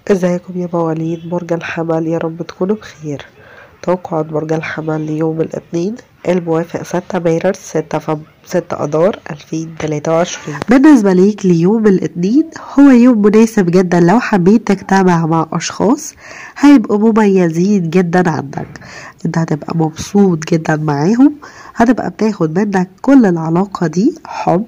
ازيكم يا مواليد برج الحمل يا رب تكونوا بخير توقعات برج الحمل ليوم الاثنين الموافق 6 مارس 6 فب 6 اذار 2023 بالنسبة ليك ليوم الاثنين هو يوم مناسب جدا لو حبيت تجتمع مع اشخاص هيبقوا مميزين جدا عندك انت هتبقى مبسوط جدا معاهم هتبقى بتاخد منك كل العلاقة دي حب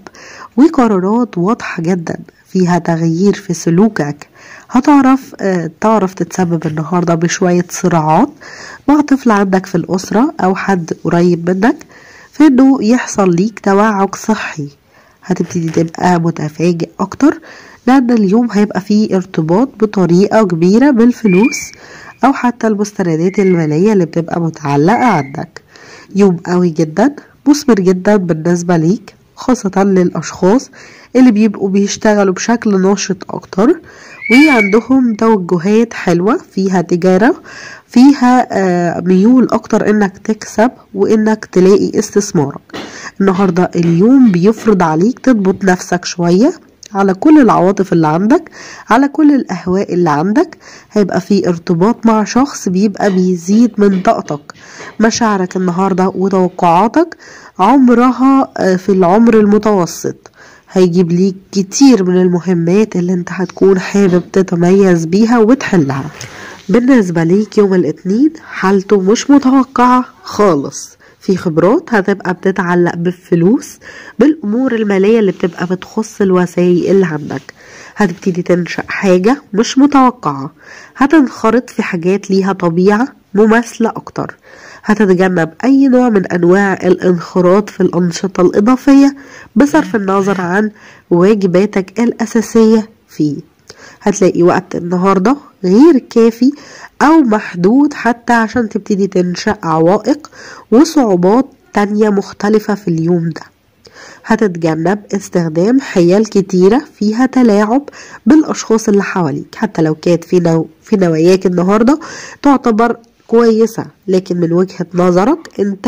وقرارات واضحة جدا فيها تغيير في سلوكك هتعرف آه، تعرف تتسبب النهاردة بشوية صراعات مع طفل عندك في الأسرة أو حد قريب منك في إنه يحصل ليك توعك صحي هتبتدي تبقى متفاجئ أكتر لأن اليوم هيبقى فيه ارتباط بطريقة كبيرة بالفلوس أو حتى المستندات المالية اللي بتبقى متعلقة عندك يوم قوي جدا مثمر جدا بالنسبة ليك خاصة للأشخاص اللي بيبقوا بيشتغلوا بشكل ناشط أكتر وعندهم توجهات حلوة فيها تجارة فيها آه، ميول أكتر إنك تكسب وإنك تلاقي استثمارك النهاردة اليوم بيفرض عليك تضبط نفسك شوية على كل العواطف اللي عندك على كل الأهواء اللي عندك هيبقى في ارتباط مع شخص بيبقى بيزيد من طاقتك مشاعرك النهاردة وتوقعاتك عمرها آه، في العمر المتوسط هيجيب ليك كتير من المهمات اللي انت هتكون حابب تتميز بيها وتحلها بالنسبة ليك يوم الاثنين حالته مش متوقعة خالص في خبرات هتبقى بتتعلق بالفلوس بالأمور المالية اللي بتبقى بتخص الوسائل اللي عندك هتبتدي تنشأ حاجة مش متوقعة هتنخرط في حاجات ليها طبيعة مماثلة أكتر هتتجنب أي نوع من أنواع الانخراط في الأنشطة الإضافية بصرف النظر عن واجباتك الأساسية فيه هتلاقي وقت النهاردة غير كافي أو محدود حتى عشان تبتدي تنشأ عوائق وصعوبات تانية مختلفة في اليوم ده هتتجنب استخدام حيل كتيرة فيها تلاعب بالأشخاص اللي حواليك حتى لو كانت في, نو في نواياك النهاردة تعتبر كويسة لكن من وجهة نظرك انت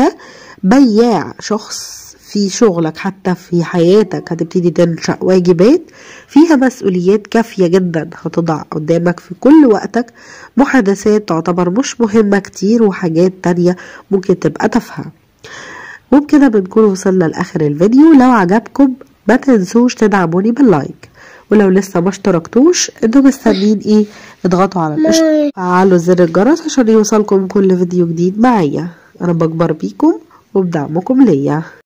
بياع شخص في شغلك حتى في حياتك هتبتدي تنشأ واجبات فيها مسؤوليات كافية جدا هتضع قدامك في كل وقتك محادثات تعتبر مش مهمة كتير وحاجات تانية ممكن تبقى تافهة وبكده بنكون وصلنا لآخر الفيديو لو عجبكم ما تنسوش تدعموني باللايك ولو لسه ما اشتركتوش انتوا مستنيين ايه اضغطوا على الاشتراك وفعلوا زر الجرس عشان يوصلكم كل فيديو جديد معايا انا بكبر بيكم وبدعمكم ليا